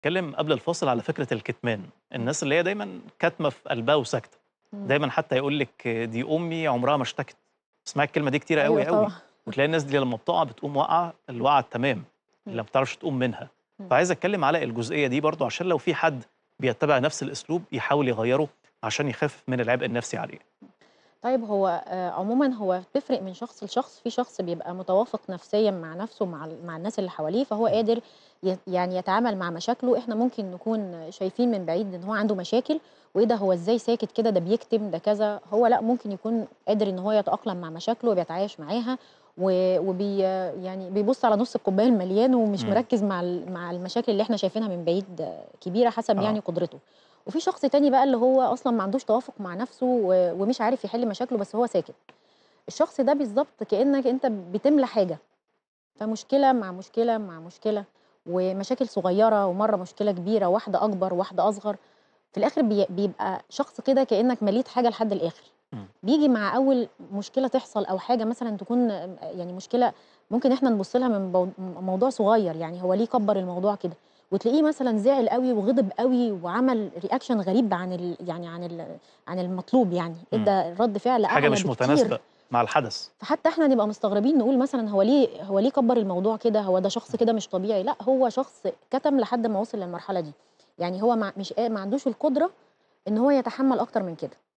اتكلم قبل الفاصل على فكرة الكتمان، الناس اللي هي دايمًا كاتمة في قلبها وساكتة، إمم. دايمًا حتى يقول لِك دي أمي عمرها ما اشتكت، تسمعي الكلمة دي كتيرة أيوه أوي، أوي، طبعًا. وتلاقي الناس دي لمّا بتقع بتقوم واقعة الوقعة التمام، اللي ما إمم. بتعرفش تقوم منها، إمم. فعايز أتكلم على الجزئية دي برضه عشان لو في حد بيتبع نفس الأسلوب يحاول يغيّره عشان يخفف من العبء النفسي عليه. طيب هو آآ عمومًا هو بتفرق من شخص لشخص، في شخص بيبقى متوافق نفسيًا مع نفسه ومع ال مع الناس اللي حواليه، فهو إمم. قادر ي يعني يتعامل مع مشاكله، إحنا ممكن نكون شايفين من بعيد إن هو عنده مشاكل، وإيه ده هو إزاي ساكت كده، ده بيكتم، ده كذا، هو لأ ممكن يكون قادر إن هو يتأقلم مع مشاكله وبيتعايش معاها، و وبي يعني بيبُص على نُص الكوباية المليان ومش إمم. مركّز مع ال مع المشاكل اللي إحنا شايفينها من بعيد كبيرة حسب آه. يعني قدرته. وفي شخص تاني بقى اللي هو أصلًا ما عندوش توافق مع نفسه و ومش عارف يحل مشاكله بس هو ساكت. الشخص ده بالضبط كإنك أنت بتملى حاجة، فمشكلة مع مشكلة مع مشكلة، ومشاكل صغيرة ومرّة مشكلة كبيرة، واحدة أكبر، واحدة أصغر، في الآخر بي بيبقى شخص كده كإنك مليت حاجة لحد الآخر. إمم. بييجي مع أول مشكلة تحصل أو حاجة مثلًا تكون يعني مشكلة ممكن إحنا نبُص لها من بو موضوع صغير، يعني هو ليه كبّر الموضوع كده، وتلاقيه مثلًا زعل أوي وغضب أوي وعمل reaction غريب عن ال يعني عن ال عن المطلوب يعني، إمم. إدّى رَد فعل حاجة أعلى مش بكتير. متناسبة مع الحدث. فحتى إحنا نبقى مستغربين نقول مثلًا هو ليه هو ليه كبّر الموضوع كده، هو ده شخص كده مش طبيعي، لأ هو شخص كتم لحد ما وصل للمرحلة دي، يعني هو ما مش قا ما عندوش القدرة إن هو يتحمّل أكتر من كده.